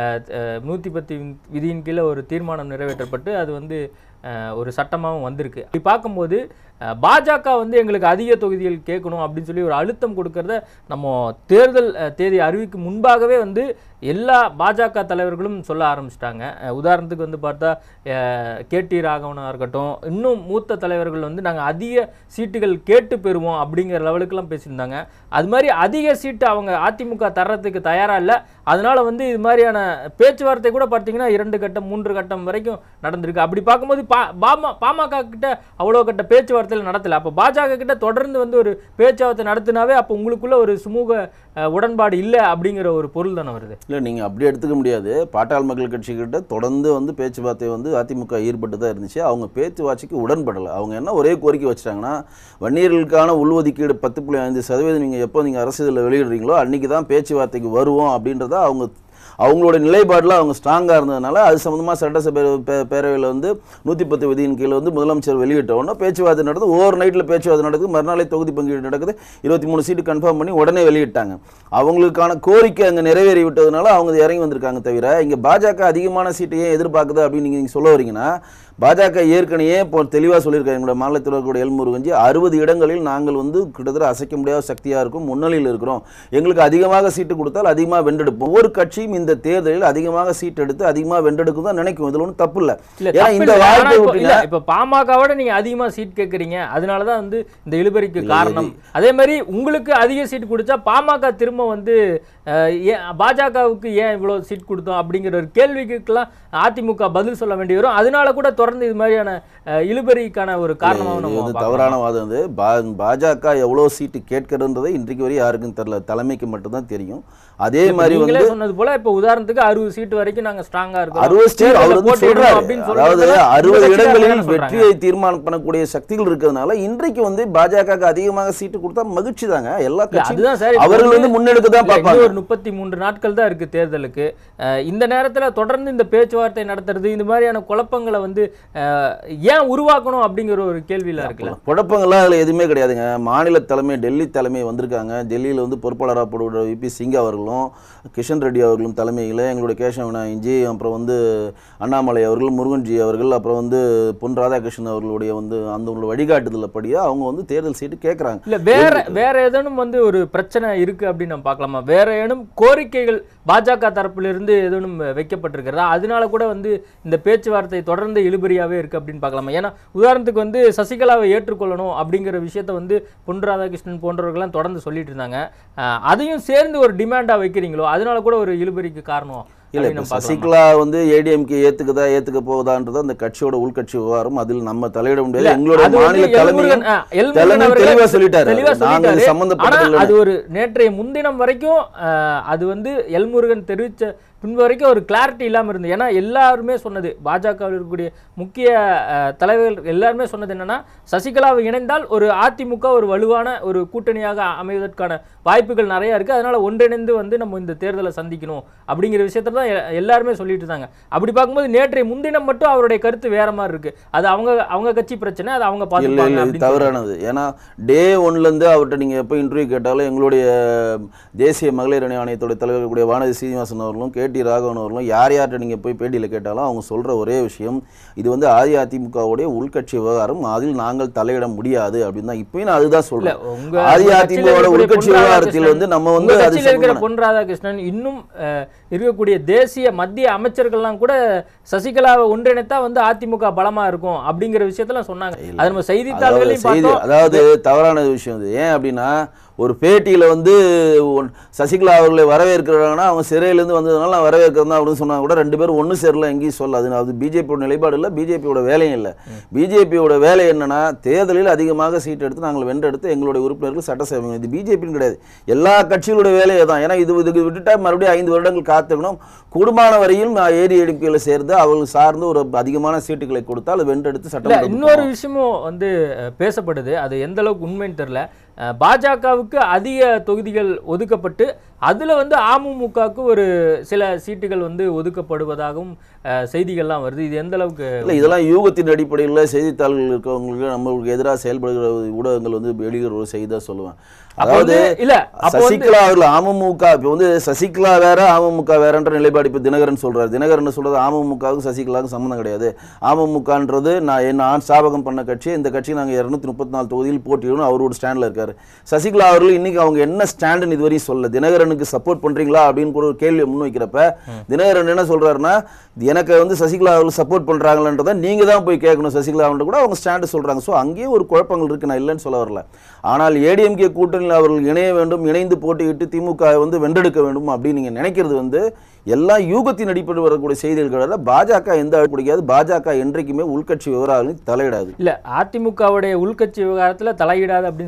[SPEAKER 1] நூற்றி பத்து விதியின் கீழே ஒரு தீர்மானம் நிறைவேற்றப்பட்டு அது வந்து அஹ், ஒரு சட்டமாகவும் வந்திருக்கு இப்படி பார்க்கும்போது அஹ், பாஜக வந்து எங்களுக்கு அதிக தொகுதிகள் கேட்கணும் அப்படின்னு சொல்லி ஒரு அழுத்தம் கொடுக்கறத நம்ம தேர்தல் அஹ், தேதி அறிவிக்கும் முன்பாகவே வந்து எல்லா பாஜக தலைவர்களும் சொல்ல ஆரம்பிச்சிட்டாங்க உதாரணத்துக்கு வந்து பார்த்தா கேடி ராகவனாக இருக்கட்டும் இன்னும் மூத்த தலைவர்கள் வந்து நாங்கள் அதிக சீட்டுகள் கேட்டு பெறுவோம் அப்படிங்கிற லெவலுக்குலாம் பேசியிருந்தாங்க அது மாதிரி அதிக சீட்டு அவங்க அதிமுக தர்றதுக்கு தயாராக இல்லை அதனால வந்து இது மாதிரியான பேச்சுவார்த்தை கூட பார்த்தீங்கன்னா இரண்டு கட்டம் மூன்று கட்டம் வரைக்கும் நடந்திருக்கு அப்படி பார்க்கும்போது பா பாமா பாமக கிட்ட அவ்வளோ கட்ட பேச்சுவார்த்தையில் நடத்தலை அப்போ பாஜக கிட்ட தொடர்ந்து வந்து ஒரு பேச்சுவார்த்தை நடத்தினாவே அப்போ உங்களுக்குள்ள ஒரு சுமூக அஹ், உடன்பாடு இல்லை அப்படிங்கிற ஒரு பொருள் தானே வருது
[SPEAKER 2] இல்லை நீங்கள் அப்படி எடுத்துக்க முடியாது பாட்டாள் மக்கள் கட்சி கிட்ட தொடர்ந்து வந்து பேச்சுவார்த்தை வந்து அதிமுக ஈடுபட்டு தான் இருந்துச்சு அவங்க பேச்சுவார்த்தைக்கு உடன்படலை அவங்க என்ன ஒரே கோரிக்கை வச்சுட்டாங்கன்னா வன்னியர்களுக்கான உள்ஒதுக்கீடு பத்து புள்ளி ஐந்து சதவீதம் நீங்கள் எப்போ நீங்கள் அரசியலில் வெளியிடுறீங்களோ அன்றைக்கி தான் பேச்சுவார்த்தைக்கு வருவோம் அப்படின்றத அவங்க அவங்களோட நிலைப்பாடுல அவங்க ஸ்ட்ராங்காக இருந்ததுனால அது சம்மந்தமாக சட்டசபை பே- பேரவையில் வந்து நூற்றி பத்து விதியின் கீழ் வந்து முதலமைச்சர் வெளியிட்ட உடனே பேச்சுவார்த்தை நடந்து ஓவர் நைட்டில் பேச்சுவார்த்தை நடக்குது மறுநாளே தொகுதி பங்கீடு நடக்குது இருபத்தி மூணு சீட்டு கன்ஃபார்ம் பண்ணி உடனே வெளியிட்டாங்க அவங்களுக்கான கோரிக்கை அங்கே நிறைவேறி விட்டதுனால அவங்க இறங்கி வந்திருக்காங்க தவிர இங்கே பாஜக அதிகமான சீட்டை ஏன் எதிர்பார்க்குது அப்படின்னு நீங்கள் சொல்ல வரீங்கன்னா பாஜக ஏற்கனவே இப்போ தெளிவாக சொல்லியிருக்காங்க எங்களோட மாநிலத்தில் இருக்கக்கூடிய எல்முருகஞ்சி அறுபது இடங்களில் நாங்கள் வந்து கிட்டத்தட்ட அசைக்க முடியாத சக்தியாக இருக்கும் முன்னணியில் இருக்கிறோம் எங்களுக்கு அதிகமாக சீட்டு கொடுத்தால் அதிகமாக வென்றெடுப்போம் ஒவ்வொரு கட்சியும் இந்த தேர்தலில் அதிகமாக சீட் எடுத்து அதிகமாக வென்றெடுக்கும் தான் நினைக்கும் இதில் ஒன்றும் தப்பு இல்லை
[SPEAKER 1] இல்ல
[SPEAKER 2] ஏன்னா
[SPEAKER 1] தப்பு
[SPEAKER 2] இந்த
[SPEAKER 1] இல்ல. ஆனா
[SPEAKER 2] வாய்ப்பை
[SPEAKER 1] இப்போ-
[SPEAKER 2] விட்டீங்க
[SPEAKER 1] இல்ல, இப்ப பாமகவோட நீங்க அதிகமா சீட் கேக்குறீங்க அதனால தான் வந்து இந்த இழுபறிக்கு காரணம் அதே மாதிரி உங்களுக்கு அதிக சீட் கொடுத்தா பாமக திரும்ப வந்து அஹ், ஏன் பாஜகவுக்கு ஏன் இவ்வளவு சீட் கொடுத்தோம் அப்படிங்கிற ஒரு கேள்விக்கெல்லாம் அதிமுக பதில் சொல்ல வேண்டி வரும் அதனால கூட தொடர்ந்து இது மாதிரியான அஹ், இழுபறிக்கான ஒரு காரணமாக
[SPEAKER 2] இது
[SPEAKER 1] நம்ம
[SPEAKER 2] வந்து
[SPEAKER 1] பார்க்கலாம்.
[SPEAKER 2] தவறான வாதம் வந்து பா- பாஜக எவ்வளோ சீட்டு கேட்கிறதுன்றதை இன்றைக்கு வரை யாருக்கும் தெரியல தலைமைக்கு மட்டும்தான் தெரியும் அதே
[SPEAKER 1] இப்ப
[SPEAKER 2] மாதிரி
[SPEAKER 1] நீங்களே
[SPEAKER 2] வந்து
[SPEAKER 1] சொன்னது போல இப்ப உதாரணத்துக்கு அறுபது சீட் வரைக்கும் நாங்க ஸ்ட்ராங்கா இருக்கோம்
[SPEAKER 2] அறுபது சீட் அவர்
[SPEAKER 1] தேர்தல்ல
[SPEAKER 2] வந்து
[SPEAKER 1] போட்டியிடணும்
[SPEAKER 2] சொல்றாரு
[SPEAKER 1] அப்படின்னு
[SPEAKER 2] அதாவது
[SPEAKER 1] சொல்றதெல்லாம் இந்த
[SPEAKER 2] அறுபது
[SPEAKER 1] கட்சிக்காரங்க
[SPEAKER 2] இடங்களில்
[SPEAKER 1] தானே சொல்றாங்க.
[SPEAKER 2] வெற்றியை தீர்மானம் பண்ணக்கூடிய சக்திகள் இருக்கிறதுனால இன்றைக்கு வந்து பாஜக அதிகமாக சீட்டு கொடுத்தா மகிழ்ச்சி தாங்க எல்லா
[SPEAKER 1] இல்ல,
[SPEAKER 2] கட்சியும்
[SPEAKER 1] அதுதான் சார் இப்ப
[SPEAKER 2] அவர்கள் வந்து முன்னெடுக்க தான்
[SPEAKER 1] இல்ல, இன்னும்
[SPEAKER 2] பார்ப்பாங்க
[SPEAKER 1] ஒரு முப்பத்தி மூன்று நாட்கள் தான் இருக்கு தேர்தலுக்கு அஹ் இந்த நேரத்துல தொடர்ந்து இந்த பேச்சுவார்த்தை நடத்துறது இந்த மாதிரியான குழப்பங்களை வந்து அஹ், ஏன் உருவாக்கணும் அப்படிங்கிற ஒரு கேள்வியில இருக்குல்ல
[SPEAKER 2] குழப்பங்கள்லாம் அதில் எதுவுமே கிடையாதுங்க மாநில தலைமை டெல்லி தலைமை வந்திருக்காங்க டெல்லியில் வந்து பொறுப்பாளராக போடுற விபி சிங் அவர்களும் கிஷன் ரெட்டி அவர்களும் தலைமையில் எங்களுடைய கேசவ விநாயகஞ்சி அப்புறம் வந்து அண்ணாமலை அவர்கள் முருகன்ஜி அவர்கள் அப்புறம் வந்து பொன் ராதாகிருஷ்ணன் அவர்களுடைய வந்து அந்த ஒரு வழிகாட்டுதல் படியே அவங்க வந்து தேர்தல் சீட்டு கேட்குறாங்க
[SPEAKER 1] இல்ல வேற வேற ஏதேனும் வந்து ஒரு பிரச்சனை இருக்கு அப்படின்னு நம்ம பார்க்கலாமா வேற ஏனும் கோரிக்கைகள் பாஜக தரப்பிலிருந்து ஏதேனும் வைக்கப்பட்டிருக்கிறதா அதனால கூட வந்து இந்த பேச்சுவார்த்தை தொடர்ந்து இழுபறியாவே இருக்கு அப்படின்னு பார்க்கலாமா ஏன்னா உதாரணத்துக்கு வந்து சசிகலாவை ஏற்றுக்கொள்ளணும் அப்படிங்கிற விஷயத்த வந்து பொன் ராதாகிருஷ்ணன் போன்றவர்கள்லாம் தொடர்ந்து சொல்லிட்டு இருந்தாங்க அஹ் அதையும் சேர்ந்து ஒரு டிமாண்டா வைக்கிறீங்களோ அதனால கூட ஒரு இழுபறிக்கு காரணம்
[SPEAKER 2] இல்லை
[SPEAKER 1] அப்படின்னு
[SPEAKER 2] இப்போ
[SPEAKER 1] நம்ம பார்க்கலாமா?
[SPEAKER 2] சசிகலா வந்து ஏடிஎம்கே ஏத்துக்குதா ஏத்துக்க போகுதான்றது அந்த கட்சியோட உள்கட்சி விவகாரம் அதில் நம்ம தலையிட முடியாது
[SPEAKER 1] இல்ல,
[SPEAKER 2] எங்களோட
[SPEAKER 1] அது வந்து
[SPEAKER 2] மாநில தலைமையும்
[SPEAKER 1] எல்முருகன், ஆ, எல்முருகன்
[SPEAKER 2] தலைமை
[SPEAKER 1] அவர்கள்
[SPEAKER 2] தெளிவா சொல்லிட்டாரு
[SPEAKER 1] தெளிவா
[SPEAKER 2] நாங்கள்
[SPEAKER 1] சொல்லிட்டாரு. ஆனா
[SPEAKER 2] சம்பந்தப்பட்டதில்லை
[SPEAKER 1] அது ஒரு நேற்றைய முன்தினம் வரைக்கும் அஹ், அது வந்து எல்முருகன் தெரிவிச்ச பின்பு வரைக்கும் ஒரு கிளாரிட்டி இல்லாம இருந்தது ஏன்னா எல்லாருமே சொன்னது பாஜகவில் இருக்கக்கூடிய முக்கிய அஹ், தலைவர்கள் எல்லாருமே சொன்னது என்னன்னா சசிகலாவை இணைந்தால் ஒரு அதிமுக ஒரு வலுவான ஒரு கூட்டணியாக அமைவதற்கான வாய்ப்புகள் நிறைய இருக்கு அதனால ஒன்றிணைந்து வந்து நம்ம இந்த தேர்தலை சந்திக்கணும் அப்படிங்கிற விஷயத்த தான் எ- எல்லாருமே சொல்லிட்டு இருந்தாங்க அப்படி பார்க்கும்போது நேற்றைய முன்தினம் மட்டும் அவருடைய கருத்து வேற மாதிரி இருக்கு அது அவங்க அவங்க கட்சி பிரச்சனை அது அவங்க
[SPEAKER 2] இல்லை
[SPEAKER 1] பார்த்துப்பாங்க
[SPEAKER 2] இல்லை இது
[SPEAKER 1] அப்படின்னு
[SPEAKER 2] தவறானது ஏன்னா டே ஒன்லேருந்து அவர்கிட்ட நீங்கள் எப்போ இன்டர்வியூ கேட்டாலும் எங்களுடைய தேசிய மகளிர் அணி ஆணையத்துடைய தலைவர் கூடிய வானதி சீனிவாசன் அவர்களும் கே டி ராகவன் அவர்களும் யார் யார்கிட்ட நீங்கள் போய் பேட்டியில் கேட்டாலும் அவங்க சொல்கிற ஒரே விஷயம் இது வந்து அஇஅதிமுகவுடைய உள்கட்சி விவகாரம் அதில் நாங்கள் தலையிட முடியாது அப்படின்னு தான் இப்பயும் நான் அதுதான்
[SPEAKER 1] இல்ல
[SPEAKER 2] சொல்றேன்
[SPEAKER 1] உங்க
[SPEAKER 2] அஇஅதிமுகவோட
[SPEAKER 1] உங்க
[SPEAKER 2] உள்கட்சி
[SPEAKER 1] கட்சியில
[SPEAKER 2] விவகாரத்தில் வந்து நம்ம
[SPEAKER 1] உங்க
[SPEAKER 2] வந்து அது
[SPEAKER 1] கட்சியில இருக்கிற
[SPEAKER 2] சம்பந்தமான-
[SPEAKER 1] பொன் ராதாகிருஷ்ணன் இன்னும் அஹ், இருக்கக்கூடிய தேசிய மத்திய அமைச்சர்கள்லாம் கூட சசிகலாவை ஒன்றிணைத்தா வந்து அதிமுக பலமா இருக்கும் அப்படிங்கிற விஷயத்தெல்லாம் சொன்னாங்க அது நம்ம
[SPEAKER 2] அதாவது
[SPEAKER 1] செய்தித்தாள்களையும்
[SPEAKER 2] செய்தி
[SPEAKER 1] பார்த்தோம்
[SPEAKER 2] அதாவது தவறான விஷயம் இது ஏன் அப்படின்னா ஒரு பேட்டியில் வந்து ஒன்- சசிகலா அவர்களை வரவேற்கிறாங்கன்னா அவங்க சிறையிலேருந்து வந்ததுனால நான் வரவேற்கிறதா அப்படின்னு சொன்னாங்க கூட ரெண்டு பேரும் ஒன்று சேரல எங்கேயும் சொல்ல அது அது பிஜேபியோட நிலைப்பாடு இல்லை பிஜேபியோட வேலையும் இல்லை பிஜேபியோட வேலை என்னன்னா தேர்தலில் அதிகமாக சீட் எடுத்து நாங்கள் வென்றெடுத்து எங்களுடைய உறுப்பினர்கள் சட்டசபை இது பிஜேபின்னு கிடையாது எல்லா கட்சிகளுடைய வேலையை தான் ஏன்னா இது இதுக்கு விட்டுட்டா மறுபடியும் ஐந்து வருடங்கள் காத்துக்கணும் கூடுமான வரையில் ஏடி எடுப்பியில் சேர்ந்து அவர்கள் சார்ந்து ஒரு அதிகமான சீட்டுகளை கொடுத்தால் வென்றெடுத்து
[SPEAKER 1] இல்ல
[SPEAKER 2] சட்டம்
[SPEAKER 1] இன்னொரு விஷயமும் வந்து அஹ், பேசப்படுது அது எந்த அளவுக்கு உண்மைன்னு தெரியல அஹ், பாஜகவுக்கு அதிக தொகுதிகள் ஒதுக்கப்பட்டு அதுல வந்து அமமுகவுக்கு ஒரு சில சீட்டுகள் வந்து ஒதுக்கப்படுவதாகவும் அஹ், செய்திகள்லாம் வருது இது எந்த அளவுக்கு
[SPEAKER 2] இல்லை இதெல்லாம் யூகத்தின் அடிப்படையில் செய்தித்தாள்கள் இருக்கவங்களுக்கு நம்மளுக்கு எதிராக செயல்படுகிற ஊடகங்கள் வந்து வெளியிடுற ஒரு செய்தி தான் சொல்லுவேன்
[SPEAKER 1] அப்ப
[SPEAKER 2] அதாவது
[SPEAKER 1] வந்து- இல்ல அப்போ வந்து
[SPEAKER 2] சசிகலா அவர்கள் அமமுக இப்போ வந்து சசிகலா வேற அமமுக வேறன்ற நிலைப்பாடு இப்போ தினகரன் சொல்றாரு தினகரன் சொல்றது அமமுகவுக்கும் சசிகலாவுக்கும் சம்மந்தம் கிடையாது அமமுகன்றது நான் என்ன நான் ஸ்தாபகம் பண்ண கட்சி இந்த கட்சி நாங்கள் இரநூத்தி முப்பத்தி நாலு தொகுதியில் போட்டியிடணும் அவரோட ஸ்டாண்டில் இருக்காரு சசிகலா அவர்கள் இன்னைக்கு அவங்க என்ன ஸ்டாண்டுன்னு இதுவரையும் சொல்ல தினகரனுக்கு சப்போர்ட் பண்றீங்களா அப்படின்னு கூட ஒரு கேள்வியை முன்வைக்கிறப்ப தினகரன் என்ன சொல்றாருன்னா எனக்கு வந்து சசிகலா அவர்கள் சப்போர்ட் பண்றாங்கன்றதை நீங்க தான் போய் கேட்கணும் சசிகலா அவர்கள் கூட அவங்க ஸ்டாண்டு சொல்றாங்க ஸோ அங்கேயே ஒரு குழப்பங்கள் இருக்கு நான் இல்லைன்னு சொல்ல வரல ஆனால் ஏடிஎம்கே கூட்டணியில் அவர்கள் இணைய வேண்டும் இணைந்து போட்டியிட்டு திமுக வந்து வென்றெடுக்க வேண்டும் அப்படின்னு நீங்க நினைக்கிறது வந்து எல்லாம் யூகத்தின் அடிப்படையில் வரக்கூடிய செய்திகள் கிடையாது பாஜக எந்த பிடிக்காது பாஜக என்றைக்குமே உள்கட்சி விவகாரங்களில் தலையிடாது
[SPEAKER 1] இல்ல அதிமுகவுடைய உள்கட்சி விவகாரத்துல தலையிடாது அப்படின்னு சொல்லி எல்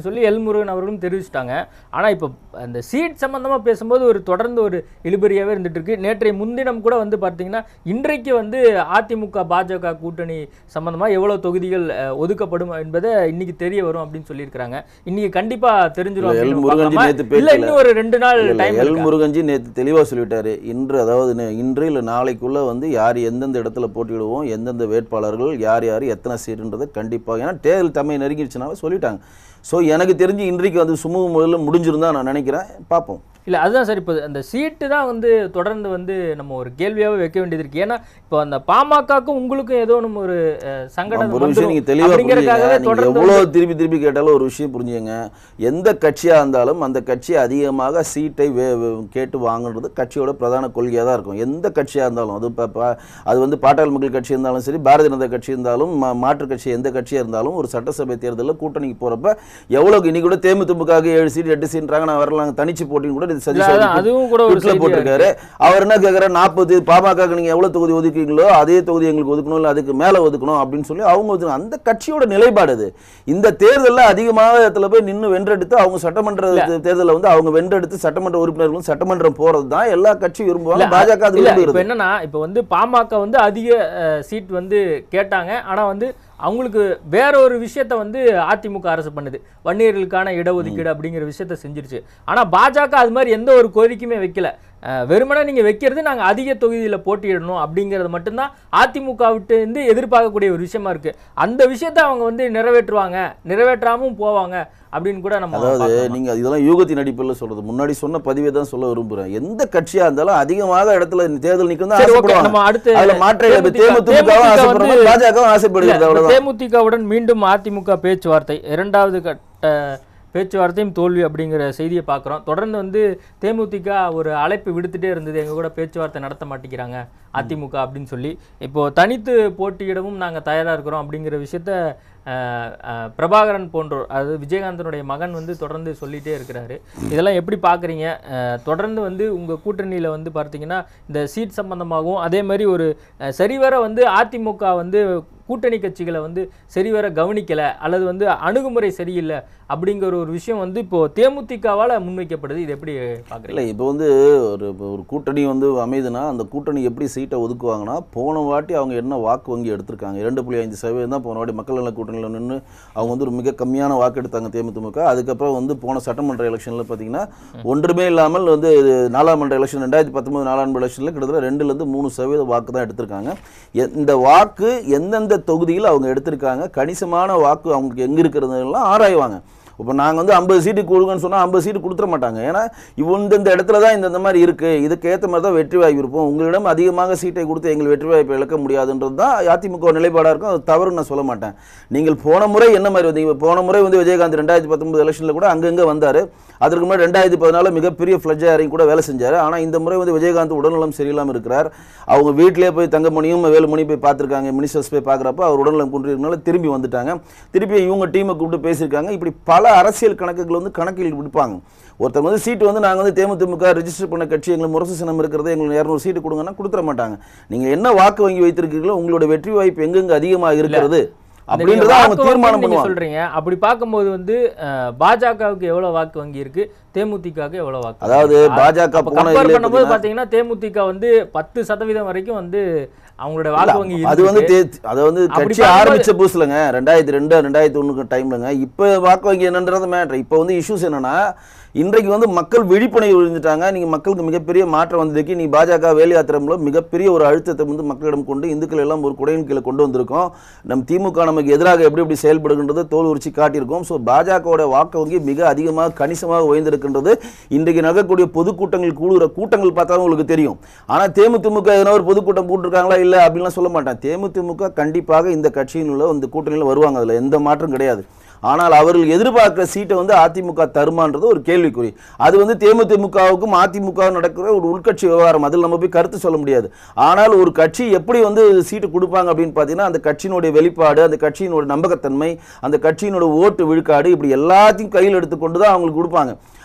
[SPEAKER 1] எல்முருகன் அவர்களும் தெரிவிச்சிட்டாங்க ஆனா இப்போ அந்த சீட் சம்பந்தமா பேசும்போது ஒரு தொடர்ந்து ஒரு இழுபறியாவே இருந்துட்டு இருக்கு நேற்றைய முன்தினம் கூட வந்து பார்த்தீங்கன்னா இன்றைக்கு வந்து அதிமுக பாஜக கூட்டணி சம்பந்தமா எவ்வளவு தொகுதிகள் அஹ், ஒதுக்கப்படும் என்பதை இன்னைக்கு தெரிய வரும் அப்படின்னு சொல்லியிருக்காங்க இன்னைக்கு கண்டிப்பா தெரிஞ்சிடும்
[SPEAKER 2] இல்ல, எல்
[SPEAKER 1] அப்படின்னு
[SPEAKER 2] முருகன்ஜி
[SPEAKER 1] பார்க்கலாமா?
[SPEAKER 2] நேத்து
[SPEAKER 1] இல்ல
[SPEAKER 2] பேசல.
[SPEAKER 1] இன்னும் ஒரு ரெண்டு நாள்
[SPEAKER 2] இல்ல, இல்ல,
[SPEAKER 1] டைம்
[SPEAKER 2] எல் முருகன்ஜி நேற்று தெளிவாக சொல்லிட்டாரு இன்று அதாவது நே- இன்று இல்லை நாளைக்குள்ள வந்து யார் எந்தெந்த இடத்துல போட்டியிடுவோம் எந்தெந்த வேட்பாளர்கள் யார் யார் எத்தனை சீட்டுன்றதை கண்டிப்பாக ஏன்னா தேர்தல் தம்மை நெருங்கிடுச்சுனால சொல்லிட்டாங்க ஸோ எனக்கு தெரிஞ்சு இன்றைக்கு வந்து சுமூக முறையில் முடிஞ்சிருந்தா நான் நினைக்கிறேன் பார்ப்போம்
[SPEAKER 1] இல்ல அதுதான் சார் இப்போ அந்த சீட்டு தான் வந்து தொடர்ந்து வந்து நம்ம ஒரு கேள்வியாவே வைக்க வேண்டியது இருக்கு ஏன்னா இப்போ அந்த பாமகக்கும் உங்களுக்கும் ஏதோ நம்ம ஒரு அஹ், சங்கடம்
[SPEAKER 2] ஒரு விஷயம்
[SPEAKER 1] வந்துரும்
[SPEAKER 2] நீங்க தெளிவா
[SPEAKER 1] அப்படிங்கறதுக்காகவே
[SPEAKER 2] புரிஞ்சுங்க நீங்க
[SPEAKER 1] தொடர்ந்து
[SPEAKER 2] எவ்வளவு திருப்பி திருப்பி கேட்டாலும் ஒரு விஷயம் புரிஞ்சுங்க எந்த கட்சியா இருந்தாலும் அந்த கட்சி அதிகமாக சீட்டை வே வே- கேட்டு வாங்குறது கட்சியோட பிரதான கொள்கையா தான் இருக்கும் எந்த கட்சியா இருந்தாலும் அது இப்ப- இப்ப அது வந்து பாட்டாளி மக்கள் கட்சி இருந்தாலும் சரி பாரதிய ஜனதா கட்சி இருந்தாலும் மா- மாற்றுக் கட்சி எந்த கட்சியா இருந்தாலும் ஒரு சட்டசபை தேர்தலில் கூட்டணிக்கு போறப்ப எவ்வளவு இன்னைக்கு கூட தேமுதிமுக ஏழு சீட் எட்டு சீட்றாங்க நான் வரலாம் தனிச்சு போட்டின்னு கூட இது
[SPEAKER 1] இல்ல,
[SPEAKER 2] சதீஷ்
[SPEAKER 1] அதான்
[SPEAKER 2] அவர்கள்
[SPEAKER 1] அதுவும் கூட ஒரு
[SPEAKER 2] ட்விட்ல
[SPEAKER 1] செய்தியா
[SPEAKER 2] போட்டிருக்காரு அவர் என்ன கேட்குற நாற்பது பாமக நீங்க எவ்வளவு தொகுதி ஒதுக்குறீங்களோ அதே தொகுதி எங்களுக்கு ஒதுக்கணும் இல்லை அதுக்கு மேல ஒதுக்கணும் அப்படின்னு சொல்லி அவங்க ஒதுக்கணும் அந்த கட்சியோட நிலைப்பாடு அது இந்த தேர்தலில் அதிகமாக இடத்துல போய் நின்று வென்றெடுத்து அவங்க சட்டமன்ற தேர்தலில் வந்து அவங்க வென்றெடுத்து சட்டமன்ற உறுப்பினர்களும் சட்டமன்றம் போறது தான் எல்லா கட்சியும் விரும்புவாங்க பாஜக அது
[SPEAKER 1] இல்ல இப்போ
[SPEAKER 2] விரும்புகிறது
[SPEAKER 1] என்னன்னா இப்போ வந்து பாமக வந்து அதிக அஹ், சீட் வந்து கேட்டாங்க ஆனா வந்து அவங்களுக்கு வேற ஒரு விஷயத்த வந்து அதிமுக அரசு பண்ணுது வன்னியர்களுக்கான இடஒதுக்கீடு அப்படிங்கிற விஷயத்த செஞ்சிருச்சு ஆனா பாஜக அது மாதிரி எந்த ஒரு கோரிக்கையுமே வைக்கல அஹ், வெறுமனே நீங்க வைக்கிறது நாங்க அதிக தொகுதியில போட்டியிடணும் அப்படிங்கிறது மட்டும்தான் அதிமுக விட்டு இருந்து எதிர்பார்க்கக்கூடிய ஒரு விஷயமா இருக்கு அந்த விஷயத்த அவங்க வந்து நிறைவேற்றுவாங்க நிறைவேற்றாமும் போவாங்க அப்படின்னு கூட நம்ம
[SPEAKER 2] அதாவது
[SPEAKER 1] பார்க்கலாம்.
[SPEAKER 2] நீங்க இதெல்லாம் யூகத்தின் அடிப்படையில் சொல்றது முன்னாடி சொன்ன பதிவை தான் சொல்ல விரும்புறேன் எந்த கட்சியா இருந்தாலும் அதிகமாக இடத்துல தேர்தல் நிற்கும் தான்
[SPEAKER 1] சரி ஓகே
[SPEAKER 2] ஆசைப்படுவாங்க
[SPEAKER 1] நம்ம அடுத்து
[SPEAKER 2] அதுல மாற்ற இல்லை. இப்ப
[SPEAKER 1] தேமுதிக
[SPEAKER 2] தேமுதிகவும் ஆசைப்படுற மாதிரி
[SPEAKER 1] வந்து-
[SPEAKER 2] பாஜகவும்
[SPEAKER 1] இல்ல,
[SPEAKER 2] ஆசைப்படுகிறது
[SPEAKER 1] இப்ப
[SPEAKER 2] அவ்வளவுதான்
[SPEAKER 1] தேமுதிகவுடன் மீண்டும் அதிமுக பேச்சுவார்த்தை இரண்டாவது கட்ட பேச்சுவார்த்தையும் தோல்வி அப்படிங்கிற செய்தியை பார்க்குறோம் தொடர்ந்து வந்து தேமுதிக ஒரு அழைப்பு விடுத்துட்டே இருந்தது எங்க கூட பேச்சுவார்த்தை நடத்த மாட்டேங்கிறாங்க அதிமுக அப்படின்னு சொல்லி இப்போ தனித்து போட்டியிடவும் நாங்க தயாரா இருக்கிறோம் அப்படிங்கிற விஷயத்த அஹ், அஹ், பிரபாகரன் போன்றோர் அதாவது விஜயகாந்தனுடைய மகன் வந்து தொடர்ந்து சொல்லிட்டே இருக்கிறாரு இதெல்லாம் எப்படி பார்க்குறீங்க தொடர்ந்து வந்து உங்க கூட்டணியில வந்து பார்த்தீங்கன்னா இந்த சீட் சம்பந்தமாகவும் அதே மாதிரி ஒரு அஹ், சரிவர வந்து அதிமுக வந்து கூட்டணி கட்சிகளை வந்து சரிவர கவனிக்கல அல்லது வந்து அணுகுமுறை சரியில்லை அப்படிங்கிற ஒரு விஷயம் வந்து இப்போ தேமுதிகவால முன்வைக்கப்படுது இது எப்படி பார்க்குறீங்க
[SPEAKER 2] இல்லை இப்போ வந்து ஒரு இப்போ ஒரு கூட்டணி வந்து அமைதுன்னா அந்த கூட்டணி எப்படி சீட்டை ஒதுக்குவாங்கன்னா போன வாட்டி அவங்க என்ன வாக்கு வங்கி எடுத்திருக்காங்க இரண்டு புள்ளி ஐந்து சதவீதம் தான் போன வாட்டி மக்கள் நல கூட்டணியில் நின்று அவங்க வந்து ஒரு மிக கம்மியான வாக்கு எடுத்தாங்க தேமுதிமுக அதுக்கப்புறம் வந்து போன சட்டமன்ற எலெக்ஷனில் பார்த்தீங்கன்னா ஒன்றுமே இல்லாமல் வந்து இது நாடாளுமன்ற எலெக்ஷன் ரெண்டாயிரத்தி பத்தொன்பது நாடாளுமன்ற எலெக்ஷனில் கிட்டத்தட்ட ரெண்டுலேருந்து மூணு சதவீத வாக்கு தான் எடுத்திருக்காங்க எ- இந்த வாக்கு எந்தெந்த தொகுதியில் அவங்க எடுத்திருக்காங்க கணிசமான வாக்கு அவங்களுக்கு எங்கே இருக்கிறதுலாம் ஆராய்வாங்க இப்போ நாங்கள் வந்து ஐம்பது சீட்டு கொடுங்கன்னு சொன்னால் ஐம்பது சீட்டு கொடுத்துட மாட்டாங்க ஏன்னா இவ இந்த இடத்துல தான் இந்த இந்த மாதிரி இருக்குது இதுக்கு ஏற்ற மாதிரி தான் வெற்றி வாய்ப்பு இருப்போம் உங்களிடம் அதிகமாக சீட்டை கொடுத்து எங்கள் வெற்றி வாய்ப்பை இழக்க முடியாதுன்றது தான் அதிமுக நிலைப்பாடாக இருக்கும் அது தவறுன்னு நான் சொல்ல மாட்டேன் நீங்கள் போன முறை என்ன மாதிரி வந்தீங்க போன முறை வந்து விஜயகாந்த் ரெண்டாயிரத்தி பத்தொன்பது எலெக்ஷனில் கூட அங்கங்கே வந்தார் அதற்கு முன்னாடி ரெண்டாயிரத்தி பதினாலு மிகப்பெரிய ஃப்ளட்ஜ் இறங்கி கூட வேலை செஞ்சார் ஆனால் இந்த முறை வந்து விஜயகாந்த் உடல்நலம் சரியில்லாமல் இருக்கிறார் அவங்க வீட்டிலே போய் தங்கமணியும் வேலுமணி போய் பார்த்துருக்காங்க மினிஸ்டர்ஸ் போய் பார்க்குறப்ப அவர் உடல்நலம் குன்றிருக்கனால திரும்பி வந்துட்டாங்க திருப்பி இவங்க டீமை கூப்பிட்டு பேசியிருக்காங்க இப்படி பல அரசியல் கணக்குகள் வந்து கணக்கில் விடுப்பாங்க ஒருத்தர் வந்து சீட்டு வந்து நாங்கள் வந்து தேமுதிமுக ரெஜிஸ்டர் பண்ண கட்சி எங்களுக்கு முரசு சின்னம் இருக்கிறது எங்களுக்கு இரநூறு சீட்டு கொடுங்கன்னா கொடுத்துட மாட்டாங்க நீங்கள் என்ன வாக்கு வங்கி வைத்திருக்கீங்களோ உங்களோட வெற்றி வாய்ப்பு எங்கெங்க அதிகமாக இருக்கிறது
[SPEAKER 1] இந்த நீங்க
[SPEAKER 2] அப்படின்றத அவங்க
[SPEAKER 1] வாக்கு
[SPEAKER 2] தீர்மானம்
[SPEAKER 1] வங்கின்னு நீங்க
[SPEAKER 2] பண்ணுவாங்க
[SPEAKER 1] சொல்றீங்க அப்படி பார்க்கும்போது வந்து அஹ், பாஜகவுக்கு எவ்வளவு வாக்கு வங்கி இருக்கு தேமுதிகவுக்கு எவ்வளவு வாக்கு
[SPEAKER 2] அதாவது
[SPEAKER 1] வங்கி இருக்கு?
[SPEAKER 2] பாஜக
[SPEAKER 1] அப்ப
[SPEAKER 2] போன
[SPEAKER 1] compare
[SPEAKER 2] இதுலயே
[SPEAKER 1] பண்ணும்போது
[SPEAKER 2] பார்த்தீங்கன்னா-
[SPEAKER 1] பாத்தீங்கன்னா தேமுதிக வந்து பத்து சதவீதம் வரைக்கும் வந்து அவங்களோட வாக்கு வங்கி
[SPEAKER 2] அது வந்து
[SPEAKER 1] இருந்திருக்கு.
[SPEAKER 2] தே- அது வந்து
[SPEAKER 1] அப்படி
[SPEAKER 2] கட்சி
[SPEAKER 1] பார்க்கும்போது-
[SPEAKER 2] ஆரம்பிச்ச புதுசுலங்க ரெண்டாயிரத்தி ரெண்டு ரெண்டாயிரத்தி ஒண்ணுக்கு டைம்லங்க இப்போ வாக்கு வங்கி என்னன்றது மேட்ரு இப்போ வந்து இஷ்யூஸ் என்னன்னா இன்றைக்கு வந்து மக்கள் விழிப்புணர்வு விழுந்துட்டாங்க நீங்க மக்களுக்கு மிகப்பெரிய மாற்றம் வந்ததுக்கு நீ பாஜக வேலை யாத்திரம்ல மிகப்பெரிய ஒரு அழுத்தத்தை வந்து மக்களிடம் கொண்டு இந்துக்கள் எல்லாம் ஒரு குடையின் கீழே கொண்டு வந்திருக்கோம் நம் திமுக நமக்கு எதிராக எப்படி எப்படி செயல்படுகின்றதை தோல் உரிச்சு காட்டியிருக்கோம் ஸோ பாஜகவோட வாக்கு வங்கி மிக அதிகமாக கணிசமாக உயர்ந்திருக்கின்றது இன்றைக்கு நடக்கக்கூடிய பொதுக்கூட்டங்கள் கூடுகிற கூட்டங்கள் பார்த்தாலும் உங்களுக்கு தெரியும் ஆனா தேமுதிமுக எதனா ஒரு பொதுக்கூட்டம் போட்டிருக்காங்களா இல்ல அப்படின்லாம் சொல்ல மாட்டேன் தேமுதிமுக கண்டிப்பாக இந்த கட்சியின் உள்ள இந்த கூட்டணியில் வருவாங்க அதுல எந்த மாற்றம் கிடையாது ஆனால் அவர்கள் எதிர்பார்க்கிற சீட்டை வந்து அதிமுக தருமான்றது ஒரு கேள்விக்குறி அது வந்து தேமுதிமுகவுக்கும் அதிமுக நடக்கிற ஒரு உள்கட்சி விவகாரம் அதில் நம்ம போய் கருத்து சொல்ல முடியாது ஆனால் ஒரு கட்சி எப்படி வந்து சீட்டு கொடுப்பாங்க அப்படின்னு பார்த்தீங்கன்னா அந்த கட்சியினுடைய வெளிப்பாடு அந்த கட்சியினுடைய நம்பகத்தன்மை அந்த கட்சியினுடைய ஓட்டு விழுக்காடு இப்படி எல்லாத்தையும் கையில் எடுத்துக்கொண்டு தான் அவங்களுக்கு கொடுப்பாங்க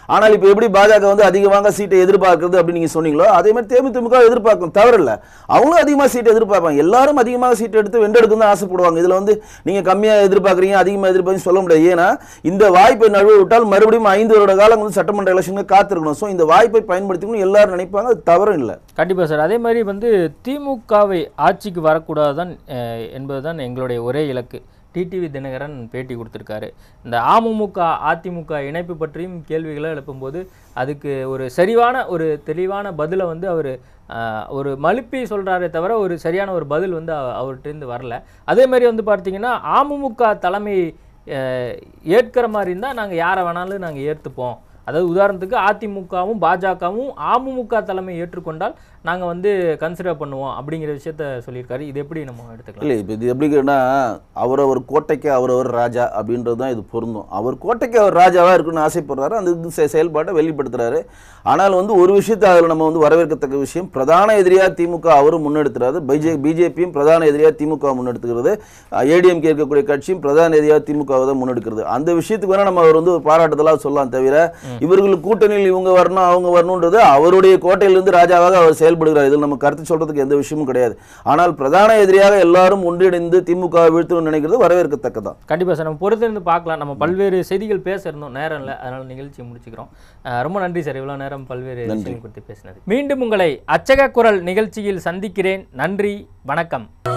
[SPEAKER 2] ஆனால் இப்போ எப்படி பாஜக வந்து அதிகமாக சீட்டை எதிர்பார்க்கிறது அப்படின்னு நீங்க சொன்னீங்களோ அதே மாதிரி தேமுதிமுக எதிர்பார்க்கும் தவறில்ல அவங்களும் அதிகமாக சீட்டை எதிர்பார்ப்பாங்க எல்லாரும் அதிகமாக சீட் எடுத்து வென்றெடுக்கும் தான் ஆசைப்படுவாங்க இதுல வந்து நீங்க கம்மியா எதிர்பார்க்குறீங்க அதிகமாக எதிர்பார்க்க சொல்ல முடியாது ஏன்னா இந்த வாய்ப்பை நழுவ விட்டால் மறுபடியும் ஐந்து வருட காலம் வந்து சட்டமன்ற எலெக்ஷனுக்கு காத்திருக்கணும் ஸோ இந்த வாய்ப்பை பயன்படுத்திக்கணும் எல்லாரும் நினைப்பாங்க அது தவறும் இல்லை
[SPEAKER 1] கண்டிப்பாக சார் அதே மாதிரி வந்து திமுகவை ஆட்சிக்கு வரக்கூடாதுதான் அஹ், என்பதுதான் எங்களுடைய ஒரே இலக்கு டிடிவி தினகரன் பேட்டி கொடுத்துருக்காரு இந்த அமமுக அதிமுக இணைப்பு பற்றியும் கேள்விகளை எழுப்பும்போது அதுக்கு ஒரு சரிவான ஒரு தெளிவான பதிலை வந்து அவர் ஒரு மழுப்பி சொல்கிறாரே தவிர ஒரு சரியான ஒரு பதில் வந்து அவ- அவர்கிட்டேருந்து வரல அதே மாதிரி வந்து பார்த்தீங்கன்னா அமமுக தலைமை அஹ், ஏற்கிற மாதிரி இருந்தால் நாங்கள் யாரை வேணாலும் நாங்கள் ஏற்றுப்போம் அதாவது உதாரணத்துக்கு அதிமுகவும் பாஜகவும் அமமுக தலைமை ஏற்றுக்கொண்டால் நாங்கள் வந்து கன்சிடர் பண்ணுவோம் அப்படிங்கிற விஷயத்த சொல்லியிருக்காரு இது எப்படி நம்ம எடுத்துக்கலாம்
[SPEAKER 2] இல்லை இப்போ இது எப்படி கேட்டா அவரவர் கோட்டைக்கு அவரவர் ராஜா அப்படின்றது தான் இது பொருந்தும் அவர் கோட்டைக்கு அவர் ராஜாவாக இருக்கணும்னு ஆசைப்படுறாரு அந்த இது செ- செயல்பாட்டை வெளிப்படுத்துறாரு ஆனால் வந்து ஒரு விஷயத்தை அதில் நம்ம வந்து வரவேற்கத்தக்க விஷயம் பிரதான எதிரியாக திமுக அவரும் முன்னெடுத்துறாரு பிஜே பிஜேபியும் பிரதான எதிரியாக திமுக முன்னெடுத்துக்கிறது ஏடிஎம்கே இருக்கக்கூடிய கட்சியும் பிரதான எதிரியாக திமுக தான் முன்னெடுக்கிறது அந்த விஷயத்துக்கு வேணால் நம்ம அவர் வந்து ஒரு பாராட்டுதலாக சொல்லலாம் தவிர இவர்கள் கூட்டணியில் இவங்க வரணும் அவங்க வரணுன்றது அவருடைய கோட்டையிலிருந்து ராஜாவாக அவர் செயல்படுகிறார் இதில் நம்ம கருத்து சொல்றதுக்கு எந்த விஷயமும் கிடையாது ஆனால் பிரதான எதிரியாக எல்லாரும் ஒன்றிணைந்து திமுக வீழ்த்தணும்னு நினைக்கிறது வரவேற்கத்தக்கதான்
[SPEAKER 1] கண்டிப்பாக சார் நம்ம பொறுத்திருந்து பார்க்கலாம் நம்ம பல்வேறு செய்திகள் பேச இருந்தோம் நேரம் இல்லை அதனால நிகழ்ச்சியை முடிச்சுக்கிறோம் அஹ் ரொம்ப நன்றி சார் இவ்வளோ நேரம் பல்வேறு விஷயங்கள் குறித்து பேசினது மீண்டும் உங்களை அச்சக குரல் நிகழ்ச்சியில் சந்திக்கிறேன் நன்றி வணக்கம்